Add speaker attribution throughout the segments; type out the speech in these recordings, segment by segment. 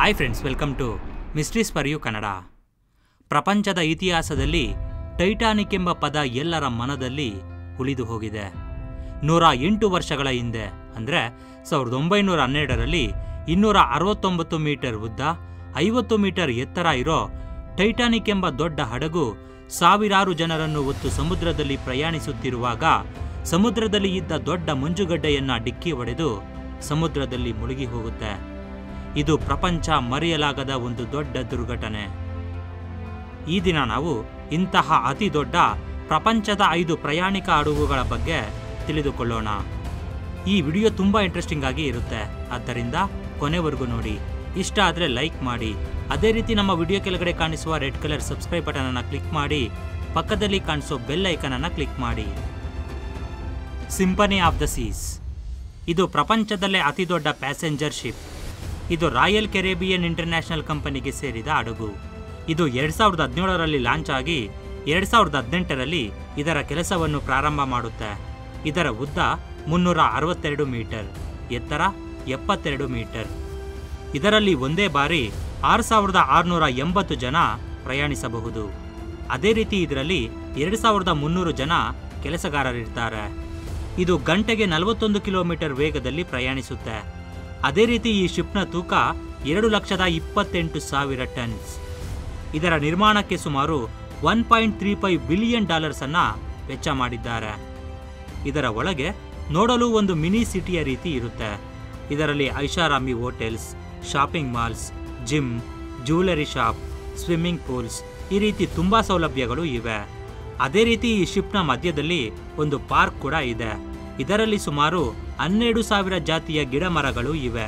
Speaker 1: hi friends welcome to mysteries for you Kannada ಪ್ರಪಂಚದ ಇತಿಹಾಸದಲ್ಲಿ Titanic ಎಂಬ ಪದ ಎಲ್ಲರ ಮನದಲ್ಲಿ ಉಳಿದು ಹೋಗಿದೆ ನೂರ ಎಂಟು ವರ್ಷಗಳ ಹಿಂದೆ ಅಂದರೆ ಸಾವಿರದ ಒಂಬೈನೂರ ಹನ್ನೆರಡರಲ್ಲಿ ಇನ್ನೂರ ಅರವತ್ತೊಂಬತ್ತು ಮೀಟರ್ ಉದ್ದ ಐವತ್ತು ಮೀಟರ್ ಎತ್ತರ ಇರೋ ಟೈಟಾನಿಕ್ ಎಂಬ ದೊಡ್ಡ ಹಡಗು ಸಾವಿರಾರು ಜನರನ್ನು ಹೊತ್ತು ಸಮುದ್ರದಲ್ಲಿ ಪ್ರಯಾಣಿಸುತ್ತಿರುವಾಗ ಸಮುದ್ರದಲ್ಲಿ ಇದ್ದ ದೊಡ್ಡ ಮಂಜುಗಡ್ಡೆಯನ್ನ ಡಿಕ್ಕಿ ಹೊಡೆದು ಸಮುದ್ರದಲ್ಲಿ ಮುಳುಗಿ ಹೋಗುತ್ತೆ ಇದು ಪ್ರಪಂಚ ಮರೆಯಲಾಗದ ಒಂದು ದೊಡ್ಡ ದುರ್ಘಟನೆ ಈ ದಿನ ನಾವು ಇಂತಹ ಅತಿ ದೊಡ್ಡ ಪ್ರಪಂಚದ ಐದು ಪ್ರಯಾಣಿಕ ಹಡಗುಗಳ ಬಗ್ಗೆ ತಿಳಿದುಕೊಳ್ಳೋಣ ಈ ವಿಡಿಯೋ ತುಂಬ ಇಂಟ್ರೆಸ್ಟಿಂಗ್ ಆಗಿ ಇರುತ್ತೆ ಆದ್ದರಿಂದ ಕೊನೆವರೆಗೂ ನೋಡಿ ಇಷ್ಟ ಆದರೆ ಲೈಕ್ ಮಾಡಿ ಅದೇ ರೀತಿ ನಮ್ಮ ವಿಡಿಯೋ ಕೆಳಗಡೆ ಕಾಣಿಸುವ ರೆಡ್ ಕಲರ್ ಸಬ್ಸ್ಕ್ರೈಬ್ ಬಟನ್ ಅನ್ನು ಕ್ಲಿಕ್ ಮಾಡಿ ಪಕ್ಕದಲ್ಲಿ ಕಾಣಿಸೋ ಬೆಲ್ ಐಕನ್ ಅನ್ನು ಕ್ಲಿಕ್ ಮಾಡಿ ಸಿಂಪನಿ ಆಫ್ ದ ಸೀಸ್ ಇದು ಪ್ರಪಂಚದಲ್ಲೇ ಅತಿ ದೊಡ್ಡ ಪ್ಯಾಸೆಂಜರ್ ಶಿಪ್ ಇದು ರಾಯಲ್ ಕೆರೇಬಿಯನ್ ಇಂಟರ್ನ್ಯಾಷನಲ್ ಕಂಪನಿಗೆ ಸೇರಿದ ಹಡಗು ಇದು ಎರಡು ಸಾವಿರದ ಹದಿನೇಳರಲ್ಲಿ ಲಾಂಚ್ ಆಗಿ ಎರಡು ಸಾವಿರದ ಹದಿನೆಂಟರಲ್ಲಿ ಇದರ ಕೆಲಸವನ್ನು ಪ್ರಾರಂಭ ಮಾಡುತ್ತೆ ಇದರ ಉದ್ದ ಮುನ್ನೂರ ಅರವತ್ತೆರಡು ಮೀಟರ್ ಎತ್ತರ ಎಪ್ಪತ್ತೆರಡು ಮೀಟರ್ ಇದರಲ್ಲಿ ಒಂದೇ ಬಾರಿ ಆರು ಸಾವಿರದ ಆರುನೂರ ಎಂಬತ್ತು ಜನ ಪ್ರಯಾಣಿಸಬಹುದು ಅದೇ ರೀತಿ ಇದರಲ್ಲಿ ಎರಡು ಸಾವಿರದ ಮುನ್ನೂರು ಜನ ಕೆಲಸಗಾರರಿರ್ತಾರೆ ಇದು ಗಂಟೆಗೆ ನಲವತ್ತೊಂದು ಕಿಲೋಮೀಟರ್ ವೇಗದಲ್ಲಿ ಪ್ರಯಾಣಿಸುತ್ತೆ ಅದೇ ರೀತಿ ಈ ಶಿಪ್ನ ತೂಕ ಎರಡು ಲಕ್ಷದ ಇಪ್ಪತ್ತೆಂಟು ಸಾವಿರ ಟನ್ಸ್ ಇದರ ನಿರ್ಮಾಣಕ್ಕೆ ಸುಮಾರು one point three five billion dollars ಅನ್ನ ವೆಚ್ಚ ಮಾಡಿದ್ದಾರೆ ಇದರ ಒಳಗೆ ನೋಡಲು ಒಂದು ಮಿನಿ ಸಿಟಿಯ ರೀತಿ ಇರುತ್ತೆ ಇದರಲ್ಲಿ ಐಷಾರಾಮಿ hotels shopping malls gym jewellery shop swimming pools ಈ ರೀತಿ ತುಂಬಾ ಸೌಲಭ್ಯಗಳು ಇವೆ ಅದೇ ರೀತಿ ಈ ಶಿಪ್ನ ಮಧ್ಯದಲ್ಲಿ ಒಂದು ಪಾರ್ಕ್ ಕೂಡ ಇದೆ ಇದರಲ್ಲಿ ಸುಮಾರು ಹನ್ನೆರಡು ಸಾವಿರ ಜಾತಿಯ ಗಿಡ ಮರಗಳು ಇವೆ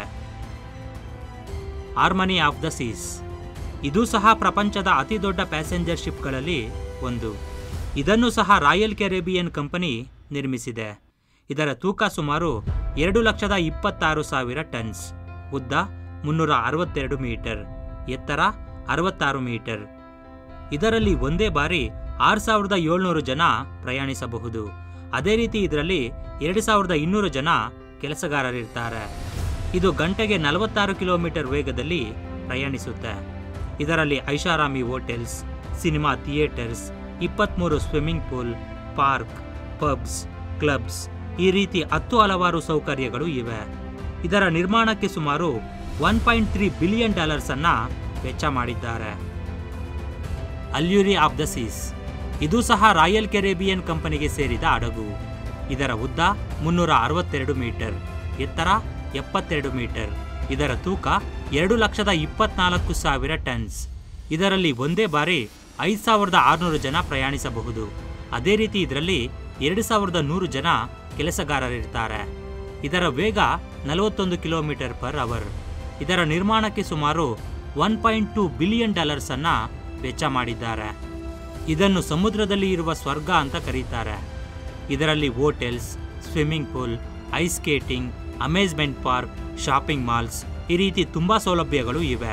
Speaker 1: ಹಾರ್ಮನಿ ಆಫ್ ದ ಸೀಸ್ ಇದು ಸಹ ಪ್ರಪಂಚದ ಅತಿ ದೊಡ್ಡ ಪ್ಯಾಸೆಂಜರ್ ಶಿಪ್ಗಳಲ್ಲಿ ಒಂದು ಇದನ್ನು ಸಹ ರಾಯಲ್ ಕೆರೇಬಿಯನ್ ಕಂಪನಿ ನಿರ್ಮಿಸಿದೆ ಇದರ ತೂಕ ಸುಮಾರು ಎರಡು ಲಕ್ಷದ ಇಪ್ಪತ್ತಾರು ಸಾವಿರ ಟನ್ಸ್ ಉದ್ದ ಮುನ್ನೂರ ಅರವತ್ತೆರಡು ಮೀಟರ್ ಎತ್ತರ ಅರವತ್ತಾರು ಮೀಟರ್ ಇದರಲ್ಲಿ ಒಂದೇ ಬಾರಿ ಆರು ಸಾವಿರದ ಏಳ್ನೂರು ಜನ ಪ್ರಯಾಣಿಸಬಹುದು ಅದೇ ರೀತಿ ಇದರಲ್ಲಿ ಎರಡು ಸಾವಿರದ ಇನ್ನೂರು ಜನ ಕೆಲಸಗಾರರಿರ್ತಾರೆ ಇದು ಗಂಟೆಗೆ ನಲವತ್ತಾರು ಕಿಲೋಮೀಟರ್ ವೇಗದಲ್ಲಿ ಪ್ರಯಾಣಿಸುತ್ತೆ ಇದರಲ್ಲಿ ಐಷಾರಾಮಿ ಹೋಟೆಲ್ಸ್ ಸಿನಿಮಾ ಥಿಯೇಟರ್ಸ್ ಇಪ್ಪತ್ತ್ಮೂರು swimming pool park pubs clubs ಈ ರೀತಿ ಹತ್ತು ಹಲವಾರು ಸೌಕರ್ಯಗಳು ಇವೆ ಇದರ ನಿರ್ಮಾಣಕ್ಕೆ ಸುಮಾರು one point three billion dollars ಅನ್ನ ವೆಚ್ಚ ಮಾಡಿದ್ದಾರೆ ಅಲ್ಯೂರಿ ಆಫ್ ದ ಸೀಸ್ ಇದು ಸಹ ರಾಯಲ್ ಕೆರೇಬಿಯನ್ ಕಂಪನಿಗೆ ಸೇರಿದ ಹಡಗು ಇದರ ಉದ್ದ ಮುನ್ನೂರ ಅರವತ್ತೆರಡು ಮೀಟರ್ ಎತ್ತರ ಎಪ್ಪತ್ತೆರಡು ಮೀಟರ್ ಇದರ ತೂಕ ಎರಡು ಲಕ್ಷದ ಇಪ್ಪತ್ನಾಲ್ಕು ಸಾವಿರ ಟನ್ಸ್ ಇದರಲ್ಲಿ ಒಂದೇ ಬಾರಿ ಐದು ಸಾವಿರದ ಆರುನೂರು ಜನ ಪ್ರಯಾಣಿಸಬಹುದು ಅದೇ ರೀತಿ ಇದರಲ್ಲಿ ಎರಡು ಸಾವಿರದ ನೂರು ಜನ ಕೆಲಸಗಾರರಿರ್ತಾರೆ ಇದರ ವೇಗ ನಲವತ್ತೊಂದು ಕಿಲೋಮೀಟರ್ ಪರ್ ಅವರ್ ಇದರ ನಿರ್ಮಾಣಕ್ಕೆ ಸುಮಾರು one point two billion dollars ಅನ್ನ ವೆಚ್ಚ ಮಾಡಿದ್ದಾರೆ ಇದನ್ನು ಸಮುದ್ರದಲ್ಲಿ ಇರುವ ಸ್ವರ್ಗ ಅಂತ ಕರೀತಾರೆ ಇದರಲ್ಲಿ hotels swimming pool ice skating amusement park shopping malls ಈ ರೀತಿ ತುಂಬ ಸೌಲಭ್ಯಗಳು ಇವೆ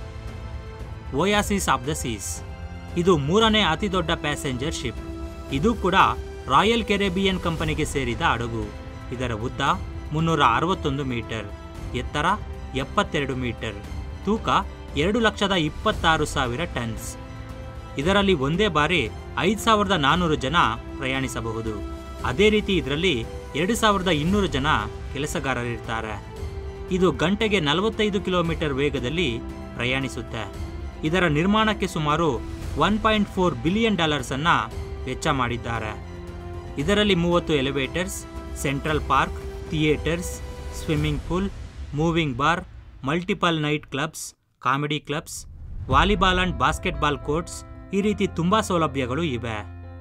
Speaker 1: ಓಯಾಸಿಸ್ ಆಫ್ ದ ಸೀಸ್ ಇದು ಮೂರನೇ ಅತಿ ದೊಡ್ಡ ಪ್ಯಾಸೆಂಜರ್ ಶಿಪ್ ಇದು ಕೂಡ ರಾಯಲ್ ಕೆರೇಬಿಯನ್ ಕಂಪನಿಗೆ ಸೇರಿದ ಹಡಗು ಇದರ ಉದ್ದ ಮುನ್ನೂರ ಅರವತ್ತೊಂದು ಮೀಟರ್ ಎತ್ತರ ಎಪ್ಪತ್ತೆರಡು ಮೀಟರ್ ತೂಕ ಎರಡು ಲಕ್ಷದ ಇಪ್ಪತ್ತಾರು ಸಾವಿರ ಟನ್ಸ್ ಇದರಲ್ಲಿ ಒಂದೇ ಬಾರಿ ಐದು ಸಾವಿರದ ನಾನ್ನೂರು ಜನ ಪ್ರಯಾಣಿಸಬಹುದು ಅದೇ ರೀತಿ ಇದರಲ್ಲಿ ಎರಡು ಸಾವಿರದ ಇನ್ನೂರು ಜನ ಕೆಲಸಗಾರರಿರ್ತಾರೆ ಇದು ಗಂಟೆಗೆ ನಲವತ್ತೈದು ಕಿಲೋಮೀಟರ್ ವೇಗದಲ್ಲಿ ಪ್ರಯಾಣಿಸುತ್ತೆ ಇದರ ನಿರ್ಮಾಣಕ್ಕೆ ಸುಮಾರು one point four billion dollars ಅನ್ನ ವೆಚ್ಚ ಮಾಡಿದ್ದಾರೆ ಇದರಲ್ಲಿ ಮೂವತ್ತು elevators central park theatres swimming pool moving bar multiple night clubs comedy clubs volleyball and basketball courts ಈ ರೀತಿ ತುಂಬಾ ಸೌಲಭ್ಯಗಳು ಇವೆ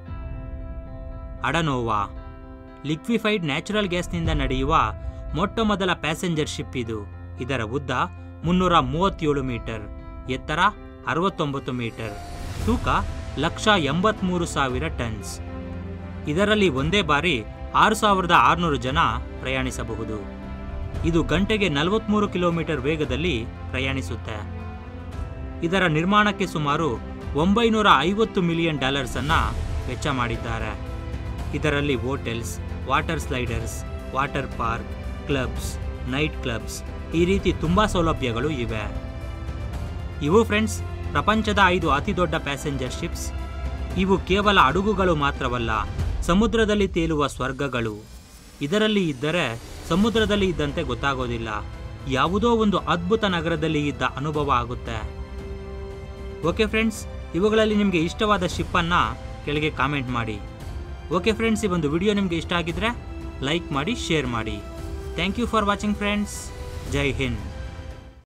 Speaker 1: ಅಡನೋವಾ ಲಿಕ್ವಿಫೈಡ್ ನ್ಯಾಚುರಲ್ ಗ್ಯಾಸ್ನಿಂದ ನಡೆಯುವ ಮೊಟ್ಟ ಮೊದಲ ಪ್ಯಾಸೆಂಜರ್ ಶಿಪ್ ಇದು ಇದರ ಉದ್ದ ಮುನ್ನೂರ ಮೂವತ್ತೇಳು ಮೀಟರ್ ಎತ್ತರ ಅರವತ್ತೊಂಬತ್ತು ಮೀಟರ್ ತೂಕ ಲಕ್ಷ ಎಂಬತ್ಮೂರು ಸಾವಿರ ಟನ್ಸ್ ಇದರಲ್ಲಿ ಒಂದೇ ಬಾರಿ ಆರು ಸಾವಿರದ ಆರುನೂರು ಜನ ಪ್ರಯಾಣಿಸಬಹುದು ಇದು ಗಂಟೆಗೆ ನಲವತ್ತ್ಮೂರು ಕಿಲೋಮೀಟರ್ ವೇಗದಲ್ಲಿ ಪ್ರಯಾಣಿಸುತ್ತೆ ಇದರ ನಿರ್ಮಾಣಕ್ಕೆ ಸುಮಾರು ಒಂಬೈನೂರ ಐವತ್ತು ಮಿಲಿಯನ್ ಡಾಲರ್ಸ್ ಅನ್ನ ವೆಚ್ಚ ಮಾಡಿದ್ದಾರೆ ಇದರಲ್ಲಿ hotels water sliders water park clubs night clubs ಈ ರೀತಿ ತುಂಬ ಸೌಲಭ್ಯಗಳು ಇವೆ ಇವು ಫ್ರೆಂಡ್ಸ್ ಪ್ರಪಂಚದ ಐದು ಅತಿ ದೊಡ್ಡ ಪ್ಯಾಸೆಂಜರ್ ಶಿಪ್ಸ್ ಇವು ಕೇವಲ ಹಡಗುಗಳು ಮಾತ್ರವಲ್ಲ ಸಮುದ್ರದಲ್ಲಿ ತೇಲುವ ಸ್ವರ್ಗಗಳು ಇದರಲ್ಲಿ ಇದ್ದರೆ ಸಮುದ್ರದಲ್ಲಿ ಇದ್ದಂತೆ ಗೊತ್ತಾಗೋದಿಲ್ಲ ಯಾವುದೋ ಒಂದು ಅದ್ಭುತ ನಗರದಲ್ಲಿ ಇದ್ದ ಅನುಭವ ಆಗುತ್ತೆ ಓಕೆ ಫ್ರೆಂಡ್ಸ್ ಇವುಗಳಲ್ಲಿ ನಿಮಗೆ ಇಷ್ಟವಾದ ಶಿಪ್ಪನ್ನು ಕೆಳಗೆ ಕಾಮೆಂಟ್ ಮಾಡಿ ಓಕೆ ಫ್ರೆಂಡ್ಸ್ ಈ ಒಂದು ವಿಡಿಯೋ ನಿಮಗೆ ಇಷ್ಟ ಆಗಿದ್ರೆ ಲೈಕ್ ಮಾಡಿ ಶೇರ್ ಮಾಡಿ thank you for watching friends ಜೈ ಹಿಂದ್